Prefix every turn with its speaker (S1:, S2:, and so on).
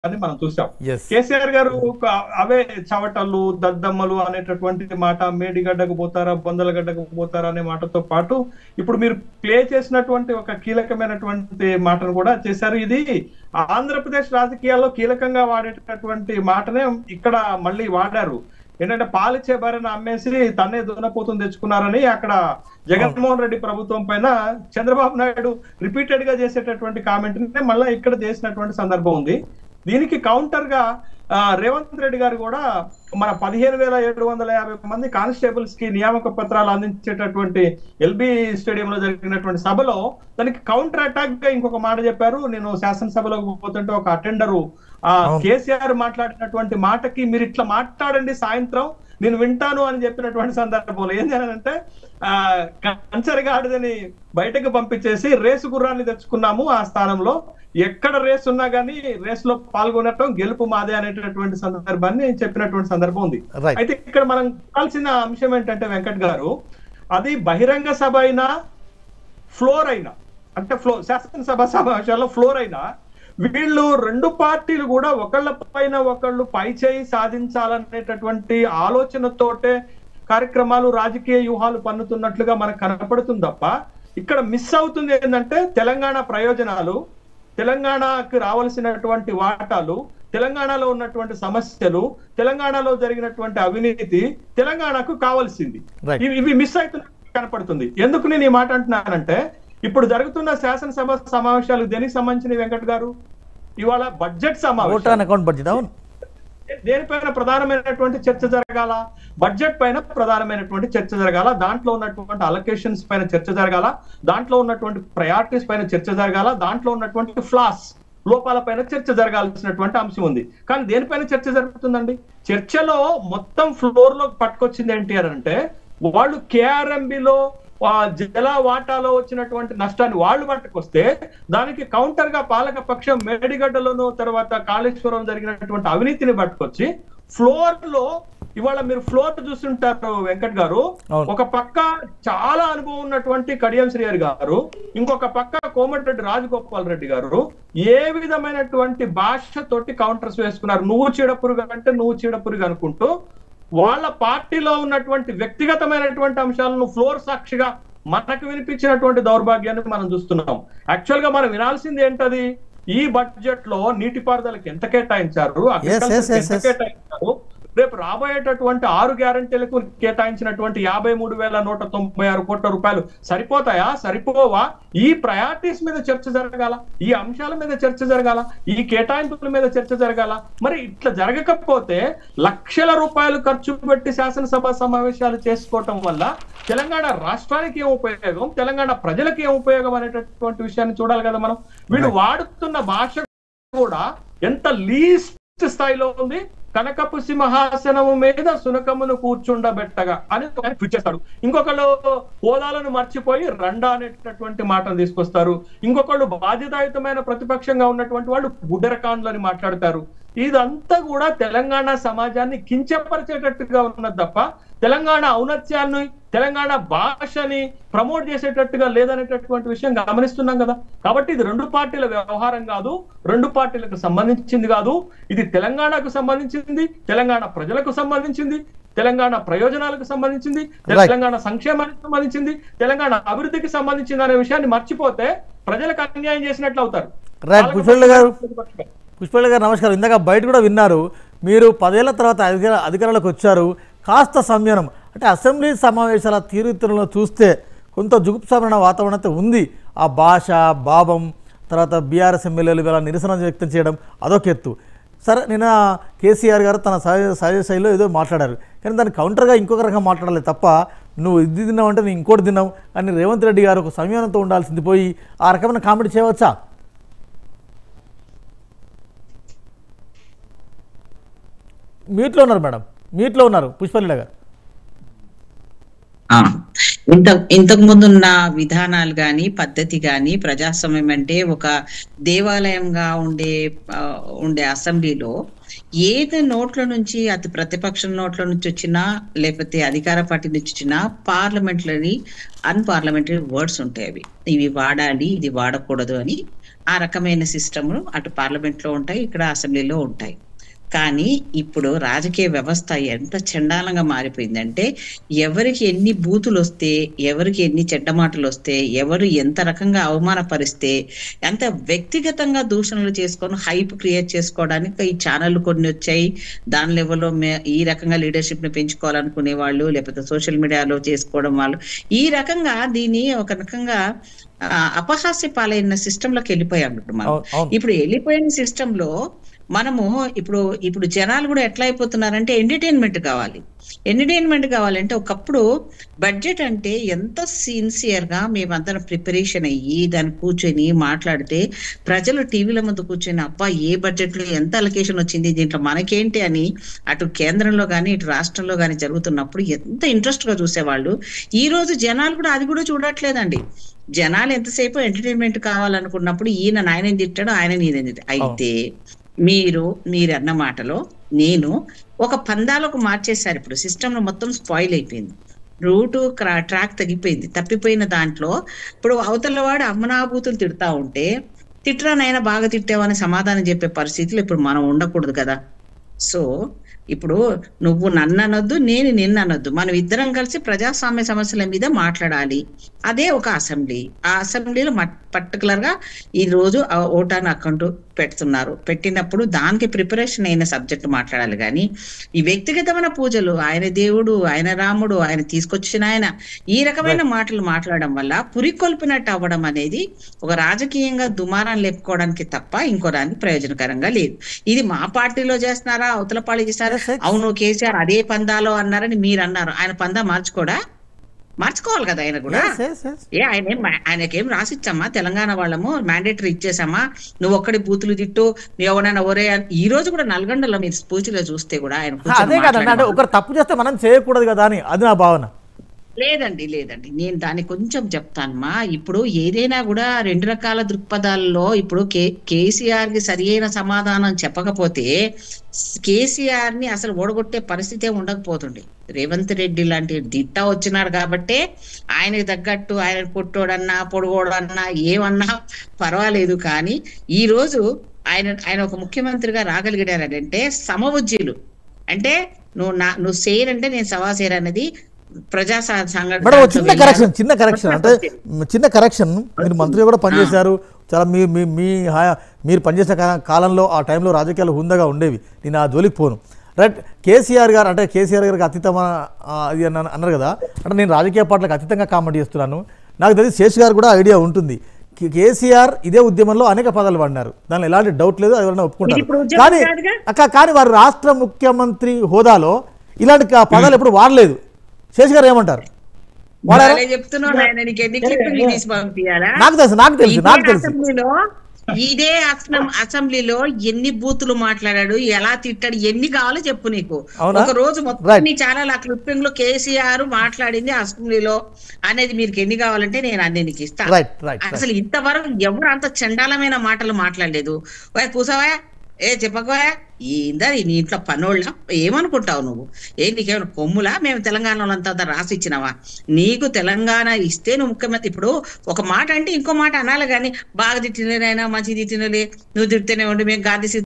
S1: అని మనం చూసాం
S2: ఎస్
S1: కేసీఆర్ గారు ఒక అవే చవటలు దద్దమ్మలు అనేటటువంటి మాట మేడిగడ్డకు పోతారా బొందలగడ్డకు పోతారా అనే మాటతో పాటు ఇప్పుడు మీరు ప్లే చేసినటువంటి ఒక కీలకమైనటువంటి మాటను కూడా చేశారు ఇది ఆంధ్రప్రదేశ్ రాజకీయాల్లో కీలకంగా వాడేటటువంటి మాటనే ఇక్కడ మళ్ళీ వాడారు ఏంటంటే పాలిచ్చే భార్యను అమ్మేసి తన్నే దున్నపోతుని తెచ్చుకున్నారని అక్కడ జగన్మోహన్ రెడ్డి ప్రభుత్వం పైన చంద్రబాబు నాయుడు రిపీటెడ్ గా చేసేటటువంటి కామెంట్ మళ్ళీ ఇక్కడ చేసినటువంటి సందర్భం ఉంది దీనికి కౌంటర్ గా ఆ, రేవంత్ రెడ్డి గారు కూడా మన పదిహేను వేల ఏడు వందల యాభై మంది కానిస్టేబుల్స్ కి నియామక పత్రాలు అందించేటటువంటి ఎల్బి స్టేడియంలో జరిగినటువంటి సభలో దానికి కౌంటర్ అటాక్ గా ఇంకొక మాట చెప్పారు నేను శాసనసభలోకి పోతుంటే ఒక అటెండరు ఆ
S2: అవును.
S1: కేసీఆర్ మాట్లాడినటువంటి మాటకి మీరు ఇట్లా మాట్లాడండి సాయంత్రం నేను వింటాను అని చెప్పినటువంటి సందర్భంలో ఏం చేయాలంటే ఆ కంచరగాడిదని బయటకు పంపించేసి రేసు గుర్రాన్ని తెచ్చుకున్నాము ఆ స్థానంలో ఎక్కడ రేస్ ఉన్నా గానీ రేస్ లో పాల్గొనటం గెలుపు మాదే అనేటటువంటి సందర్భాన్ని చెప్పినటువంటి సందర్భం ఉంది
S2: రైట్
S1: అయితే ఇక్కడ మనం కావాల్సిన అంశం ఏంటంటే వెంకట్ గారు అది బహిరంగ సభ అయినా ఫ్లోర్ అయినా అంటే ఫ్లో శాసనసభ సమావేశాల్లో ఫ్లోర్ అయినా వీళ్ళు రెండు పార్టీలు కూడా ఒకళ్ళ పైన ఒకళ్ళు పై చేయి సాధించాలనేటటువంటి ఆలోచనతోటే కార్యక్రమాలు రాజకీయ వ్యూహాలు పన్నుతున్నట్లుగా మనకు కనపడుతుంది తప్ప ఇక్కడ మిస్ అవుతుంది ఏంటంటే తెలంగాణ ప్రయోజనాలు తెలంగాణకు రావాల్సినటువంటి వాటాలు తెలంగాణలో ఉన్నటువంటి సమస్యలు తెలంగాణలో జరిగినటువంటి అవినీతి తెలంగాణకు కావాల్సింది
S2: రైట్
S1: ఇవి ఇవి మిస్ అవుతున్నట్టు కనపడుతుంది ఎందుకు నేను ఈ మాట అంటున్నానంటే ఇప్పుడు జరుగుతున్న శాసనసభ సమావేశాలు దేనికి సంబంధించిన వెంకట్ గారు ఇవాళ బడ్జెట్
S2: ఓట్
S1: సమావేశం
S2: ఆన్ అకౌంట్ బడ్జెట్ అవును
S1: దేనిపైన ప్రధానమైనటువంటి చర్చ జరగాల బడ్జెట్ పైన ప్రధానమైనటువంటి చర్చ జరగాల దాంట్లో ఉన్నటువంటి అలొకేషన్స్ పైన చర్చ జరగాల దాంట్లో ఉన్నటువంటి ప్రయారిటీస్ పైన చర్చ జరగాల దాంట్లో ఉన్నటువంటి ఫ్లాస్ లోపాల పైన చర్చ జరగాల్సినటువంటి అంశం ఉంది కానీ దేనిపైన చర్చ జరుగుతుందండి చర్చలో మొత్తం ఫ్లోర్ లో పట్టుకొచ్చింది ఏంటి అని అంటే వాళ్ళు కేఆర్ఎంబిలో జల వాటాలో వచ్చినటువంటి నష్టాన్ని వాళ్ళు పట్టుకొస్తే దానికి కౌంటర్ గా పాలక పక్షం మేడిగడ్డలోను తర్వాత కాళేశ్వరం జరిగినటువంటి అవినీతిని పట్టుకొచ్చి ఫ్లోర్ లో ఇవాళ మీరు ఫ్లోర్ చూస్తుంటారు వెంకట్ గారు
S2: అవును.
S1: ఒక పక్క చాలా అనుభవం ఉన్నటువంటి కడియం శ్రీహరి గారు ఇంకొక పక్క కోమటిరెడ్డి రాజగోపాల్ రెడ్డి గారు ఏ విధమైనటువంటి భాషతోటి కౌంటర్స్ వేసుకున్నారు నువ్వు చీడపురుగు అంటే నువ్వు చీడపురుగు అనుకుంటూ వాళ్ళ పార్టీలో ఉన్నటువంటి వ్యక్తిగతమైనటువంటి అంశాలను ఫ్లోర్ సాక్షిగా మనకు వినిపించినటువంటి దౌర్భాగ్యాన్ని మనం చూస్తున్నాం యాక్చువల్ గా మనం వినాల్సింది ఏంటది ఈ బడ్జెట్ లో నీటిపారుదలకి ఎంత కేటాయించారు agriculture
S2: yes,
S1: కి
S2: yes,
S1: ఎంత
S2: yes.
S1: కేటాయించారు రేపు రాబోయేటటువంటి ఆరు గ్యారంటీలకు కేటాయించినటువంటి యాభై మూడు వేల నూట తొంభై ఆరు కోట్ల రూపాయలు సరిపోతాయా సరిపోవా ఈ ప్రయారిటీస్ మీద చర్చ జరగాల ఈ అంశాల మీద చర్చ జరగాల ఈ కేటాయింపుల మీద చర్చ జరగాల మరి ఇట్లా జరగకపోతే లక్షల రూపాయలు ఖర్చు పెట్టి శాసనసభ సమావేశాలు చేసుకోవటం వల్ల తెలంగాణ రాష్ట్రానికి ఏం ఉపయోగం తెలంగాణ ప్రజలకు ఏం ఉపయోగం అనేటటువంటి విషయాన్ని చూడాలి కదా మనం వీళ్ళు వాడుతున్న భాష కూడా ఎంత లీస్ట్ స్థాయిలో ఉంది కనకపు సింహాసనము మీద సునకమును కూర్చుండబెట్టగా అని ఒక ఆయన ట్వీట్ చేస్తాడు ఇంకొకళ్ళు హోదాలను మర్చిపోయి రండా అనేటటువంటి మాటను తీసుకొస్తారు ఇంకొకళ్ళు బాధ్యతాయుతమైన ప్రతిపక్షంగా ఉన్నటువంటి వాళ్ళు గుడ్డరకాండ్లని మాట్లాడతారు ఇదంతా కూడా తెలంగాణ సమాజాన్ని కించపరిచేటట్టుగా ఉన్నది తప్ప తెలంగాణ ఔన్నత్యాన్ని తెలంగాణ భాషని ప్రమోట్ చేసేటట్టుగా లేదనేటటువంటి విషయం గమనిస్తున్నాం కదా కాబట్టి ఇది రెండు పార్టీల వ్యవహారం కాదు రెండు పార్టీలకు సంబంధించింది కాదు ఇది తెలంగాణకు సంబంధించింది తెలంగాణ ప్రజలకు సంబంధించింది తెలంగాణ ప్రయోజనాలకు సంబంధించింది
S2: Right.
S1: తెలంగాణ సంక్షేమానికి సంబంధించింది తెలంగాణ అభివృద్ధికి సంబంధించింది అనే విషయాన్ని మర్చిపోతే ప్రజలకు అన్యాయం చేసినట్లు అవుతారు
S2: రైట్ పుష్పల్లి గారు
S1: ప్రతిపక్షం.
S2: పుష్పల్లి గారు నమస్కారం ఇందాక బయట కూడా విన్నారు మీరు పదేళ్ల తర్వాత అధికార అధికారంలోకి వచ్చారు కాస్త సంయమనం అంటే అసెంబ్లీ సమావేశాల తీరుతెన్నులను చూస్తే కొంత జుగుప్సామైన వాతావరణం అయితే ఉంది ఆ భాష భావం తర్వాత బీఆర్ఎస్ ఎమ్మెల్యేలు ఇలా నిరసన వ్యక్తం చేయడం అదొక ఎత్తు సరే నిన్న కేసీఆర్ గారు తన సహజ సహజ శైలిలో ఏదో మాట్లాడారు కానీ దాన్ని కౌంటర్గా ఇంకొక రకంగా మాట్లాడలేదు తప్ప నువ్వు ఇది తిన్నావు అంటే నేను ఇంకోటి తిన్నావు అని రేవంత్ రెడ్డి గారు ఒక సంయమనంతో ఉండాల్సింది పోయి ఆ రకమైన కామెడీ చేయవచ్చా మీట్లో ఉన్నారు మేడం మీట్లో ఉన్నారు పుష్పలీల గారు
S3: ఆ, ఇంత ఇంతకు ముందున్న విధానాలు గాని పద్ధతి గాని ప్రజాస్వామ్యం అంటే ఒక దేవాలయంగా ఉండే ఆ, ఉండే అసెంబ్లీలో ఏది నోట్ల నుంచి అతి ప్రతిపక్షం నోట్ల నుంచి వచ్చినా లేకపోతే అధికార పార్టీ నుంచి వచ్చినా పార్లమెంటరీ అన్పార్లమెంటరీ వర్డ్స్ ఉంటాయి అవి ఇవి వాడాలి ఇది వాడకూడదు అని ఆ రకమైన సిస్టమ్ అటు పార్లమెంట్ లో ఉంటాయి ఇక్కడ అసెంబ్లీలో ఉంటాయి కానీ ఇప్పుడు రాజకీయ వ్యవస్థ ఎంత చండాలంగా మారిపోయిందంటే ఎవరికి ఎన్ని బూతులు వస్తే ఎవరికి ఎన్ని చెడ్డ మాటలు వస్తే ఎవరు ఎంత రకంగా అవమానపరిస్తే ఎంత వ్యక్తిగతంగా దూషణలు చేసుకొని హైప్ క్రియేట్ చేసుకోవడానికి ఈ ఛానళ్ళు కొన్ని వచ్చాయి దాని లెవెల్లో మే- ఈ రకంగా లీడర్షిప్ ని పెంచుకోవాలనుకునే వాళ్ళు లేకపోతే సోషల్ మీడియాలో చేసుకోవడం వాళ్ళు ఈ రకంగా దీన్ని ఒక రకంగా ఆ, అపహాస్య పాలైన సిస్టమ్ లోకి వెళ్ళిపోయాం ఇప్పుడు మనం
S2: అవును అవును
S3: ఇప్పుడు వెళ్ళిపోయిన సిస్టమ్ లో మనము ఇప్పుడు ఇప్పుడు జనాలు కూడా ఎట్లా అయిపోతున్నారంటే ఎంటర్టైన్మెంట్ కావాలి ఎంటర్టైన్మెంట్ కావాలంటే ఒకప్పుడు బడ్జెట్ అంటే ఎంత సిన్సియర్ గా మేమందరం ప్రిపరేషన్ అయ్యి దాన్ని కూర్చొని మాట్లాడితే ప్రజలు టీవీల ముందు కూర్చొని అబ్బా ఏ బడ్జెట్ లో ఎంత అలొకేషన్ వచ్చింది దీంట్లో మనకేంటి అని అటు కేంద్రంలో కానీ ఇటు రాష్ట్రంలో కానీ జరుగుతున్నప్పుడు ఎంత ఇంట్రెస్ట్ గా చూసేవాళ్ళు ఈ రోజు జనాలు కూడా అది కూడా చూడట్లేదండి జనాలు ఎంతసేపు ఎంటర్టైన్మెంట్ కావాలనుకున్నప్పుడు ఈయన నాయన తిట్టాడు ఆయన నేను తిట్టాడు అయితే మీరు మీరు అన్న మాటలో నేను ఒక పందాలకు మార్చేశారు ఇప్పుడు సిస్టమ్ మొత్తం స్పాయిల్ అయిపోయింది రూటు ట్రాక్ తగ్గిపోయింది తప్పిపోయిన దాంట్లో ఇప్పుడు అవతల వాడు అమ్మనాభూతులు తిడతా ఉంటే తిట్టరా నాయన బాగా తిట్టావని సమాధానం చెప్పే పరిస్థితులు ఇప్పుడు మనం ఉండకూడదు కదా సో ఇప్పుడు నువ్వు నన్ను అనొద్దు నేను నిన్ను అనొద్దు మనం ఇద్దరం కలిసి ప్రజాస్వామ్య సమస్యల మీద మాట్లాడాలి అదే ఒక అసెంబ్లీ ఆ అసెంబ్లీలో పర్టికులర్ గా ఈ రోజు ఆ ఓటాన్ అకౌంట్ పెడుతున్నారు పెట్టినప్పుడు దానికి ప్రిపరేషన్ అయిన సబ్జెక్ట్ మాట్లాడాలి కానీ ఈ వ్యక్తిగతమైన పూజలు ఆయన దేవుడు ఆయన రాముడు ఆయన తీసుకొచ్చిన ఆయన ఈ రకమైన మాటలు మాట్లాడడం వల్ల పురికొల్పినట్టు అవ్వడం అనేది ఒక రాజకీయంగా దుమారం లేపుకోవడానికి తప్ప ఇంకో దానికి ప్రయోజనకరంగా లేదు ఇది మా పార్టీలో చేస్తున్నారా అవతల పార్టీ చేస్తారా
S2: Yes, yes.
S3: అవును కేసీఆర్ అదే పందాలో అన్నారని మీరు అన్నారు ఆయన పందా మార్చుకోడా మార్చుకోవాలి కదా ఆయన కూడా
S2: Yes, yes, yes.
S3: ఏ ఆయన ఏం మా- ఆయనకేం రాసిచ్చామా తెలంగాణ వాళ్ళము మ్యాండేటరీ ఇచ్చేసామా నువ్వు ఒక్కడి బూతులు తిట్టు నువ్వు ఎవరైనా ఒరే అని- ఈ రోజు కూడా నల్గొండలో మీరు స్పూచిలో చూస్తే కూడా ఆయన
S2: ఆ,
S3: కూర్చొని
S2: అదే కదండి అంటే
S3: మాట్లాడే
S2: ఒకరు తప్పు చేస్తే మనం చేయకూడదు కదా అని అది నా భావన
S3: లేదండి లేదండి నేను దాన్ని కొంచెం చెప్తానమ్మా ఇప్పుడు ఏదైనా కూడా రెండు రకాల దృక్పథాల్లో ఇప్పుడు కే కేసీఆర్ కి సరి అయిన సమాధానం చెప్పకపోతే కేసీఆర్ ని అసలు ఓడగొట్టే పరిస్థితే ఉండకపోతుండే రేవంత్ రెడ్డి లాంటి దిట్ట వచ్చినాడు కాబట్టే ఆయనకి తగ్గట్టు ఆయన పొట్టోడన్నా పొడుగోడన్నా ఏమన్నా పర్వాలేదు కానీ ఈ రోజు ఆయన ఆయన ఒక ముఖ్యమంత్రిగా రాగలిగాడంటే సమవుజ్జీలు అంటే నువ్వు నా నువ్వు సేరంటే నేను సవా సేర్ అనేది ప్రజా స- సంఘటన
S2: మేడం ఒక చిన్న కరెక్షన్ చిన్న కరెక్షన్ అంటే మ్, చిన్న కరెక్షన్ మీరు మంత్రిగా కూడా పనిచేశారు చాలా మీ మీ మీ హయా- మీరు పనిచేసిన కా- కాలంలో ఆ టైంలో రాజకీయాలు హుందగా ఉండేవి నేను ఆ జోలికి పోను రైట్ కేసీఆర్ గారు అంటే కేసీఆర్ గారికి అతీతమా ఆ, అది అన్న- అన్నారు కదా అంటే నేను రాజకీయ పార్టీలకు అతీతంగా కామెంట్ చేస్తున్నాను నాకు తెలిసి శేష్ గారు కూడా ఐడియా ఉంటుంది కే- కేసీఆర్ ఇదే ఉద్యమంలో అనేక పదాలు వాడినారు దానిలో ఎలాంటి డౌట్ లేదు ఎవరైనా
S3: ఇది
S2: ఒప్పుకుంటారు
S3: ఇప్పుడు ఉద్యమం
S2: కానీ
S3: కాదుగా?
S2: అక్క కానీ వారు రాష్ట్ర ముఖ్యమంత్రి హోదాలో ఇలాంటి కా- పదాలు ఎప్పుడు వాడలేదు శేష్ గారు ఏమంటారు వాడారా?
S3: వాళ్ళే చెప్తున్నాను ఆయన నీకు ఎన్ని క్లిప్పింగ్లు తీసి పంపించాలా
S2: నాకు తెలుసు నాకు తెలుసు
S3: ఇదే
S2: నాకు తెలుసు
S3: అసెంబ్లీలో ఇదే అసెం- అసెంబ్లీలో ఎన్ని బూతులు మాట్లాడాడు ఎలా తిట్టాడు ఎన్ని కావాలో చెప్పు నీకు
S2: అవునా?
S3: ఒక రోజు మొత్తం
S2: Right.
S3: నీ ఛానల్ ఆ క్లిప్పింగ్ లో కేసీఆర్ మాట్లాడింది అసెంబ్లీలో అనేది మీకు ఎన్ని కావాలంటే నేను అన్ని నీకు ఇస్తా
S2: రైట్ రైట్ రైట్
S3: అసలు ఇంతవరకు ఎవరు అంత చండాలమైన మాటలు మాట్లాడలేదు ఓయ్ కూసావా ఏ చెప్పకోయా ఏందా నీ ఇంట్లో పనోళ్ళ ఏమనుకుంటావు నువ్వు ఏ నీకేమైనా కొమ్ములా మేము తెలంగాణలో అంతా రాసి ఇచ్చినావా నీకు తెలంగాణ ఇస్తే నువ్వు ముఖ్యమంత్రి ఇప్పుడు ఒక మాట అంటే ఇంకో మాట అనాలి కానీ బాగా తిట్టినైనా మంచి తిట్టినలే నువ్వు తిడితేనే ఉండి మేము గాంధీ